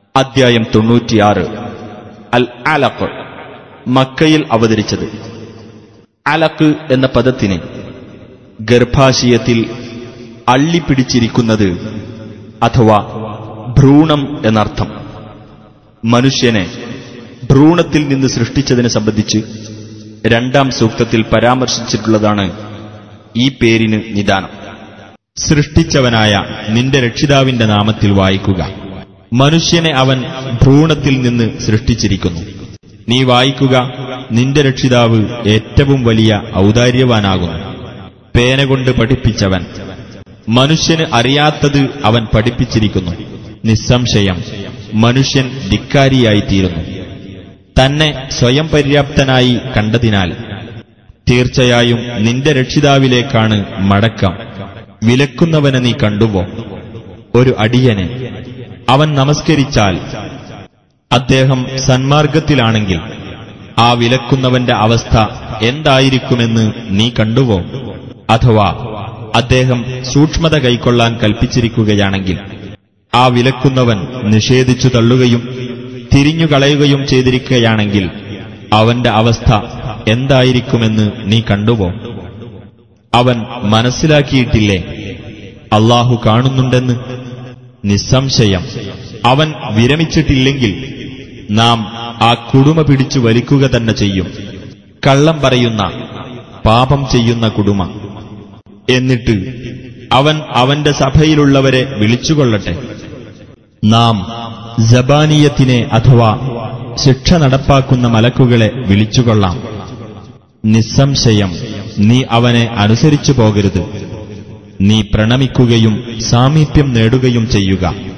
അധ്യായം തൊണ്ണൂറ്റിയാറ് അൽ അലഖ് മക്കയിൽ അവതരിച്ചത് അലഖ് എന്ന പദത്തിന് ഗർഭാശയത്തിൽ അള്ളിപ്പിടിച്ചിരിക്കുന്നത് അഥവാ ഭ്രൂണം എന്നർത്ഥം മനുഷ്യനെ ഭ്രൂണത്തിൽ നിന്ന് സൃഷ്ടിച്ചതിനെ സംബന്ധിച്ച് രണ്ടാം സൂക്തത്തിൽ പരാമർശിച്ചിട്ടുള്ളതാണ് ഈ പേരിന് നിദാനം സൃഷ്ടിച്ചവനായ നിന്റെ രക്ഷിതാവിന്റെ നാമത്തിൽ വായിക്കുക മനുഷ്യനെ അവൻ ഭ്രൂണത്തിൽ നിന്ന് സൃഷ്ടിച്ചിരിക്കുന്നു നീ വായിക്കുക നിന്റെ രക്ഷിതാവ് ഏറ്റവും വലിയ ഔദാര്യവാനാകുന്നു പേന കൊണ്ട് പഠിപ്പിച്ചവൻ മനുഷ്യന് അറിയാത്തത് അവൻ പഠിപ്പിച്ചിരിക്കുന്നു നിസ്സംശയം മനുഷ്യൻ ധിക്കാരിയായിത്തീരുന്നു തന്നെ സ്വയം പര്യാപ്തനായി കണ്ടതിനാൽ തീർച്ചയായും നിന്റെ രക്ഷിതാവിലേക്കാണ് മടക്കം വിലക്കുന്നവനെ നീ കണ്ടുവോ ഒരു അടിയനെ അവൻ നമസ്കരിച്ചാൽ അദ്ദേഹം സന്മാർഗത്തിലാണെങ്കിൽ ആ വിലക്കുന്നവന്റെ അവസ്ഥ എന്തായിരിക്കുമെന്ന് നീ കണ്ടുവോ അഥവാ അദ്ദേഹം സൂക്ഷ്മത കൈക്കൊള്ളാൻ കൽപ്പിച്ചിരിക്കുകയാണെങ്കിൽ ആ വിലക്കുന്നവൻ നിഷേധിച്ചു തള്ളുകയും തിരിഞ്ഞുകളയുകയും ചെയ്തിരിക്കുകയാണെങ്കിൽ അവന്റെ അവസ്ഥ എന്തായിരിക്കുമെന്ന് നീ കണ്ടുവോ അവൻ മനസ്സിലാക്കിയിട്ടില്ലേ അള്ളാഹു കാണുന്നുണ്ടെന്ന് നിസ്സംശയം അവൻ വിരമിച്ചിട്ടില്ലെങ്കിൽ നാം ആ കുടുമ പിടിച്ചു വലിക്കുക തന്നെ ചെയ്യും കള്ളം പറയുന്ന പാപം ചെയ്യുന്ന കുടുമ എന്നിട്ട് അവൻ അവന്റെ സഭയിലുള്ളവരെ വിളിച്ചുകൊള്ളട്ടെ നാം ജബാനീയത്തിനെ അഥവാ ശിക്ഷ നടപ്പാക്കുന്ന മലക്കുകളെ വിളിച്ചുകൊള്ളാം നിസ്സംശയം നീ അവനെ അനുസരിച്ചു പോകരുത് നീ പ്രണമിക്കുകയും സാമീപ്യം നേടുകയും ചെയ്യുക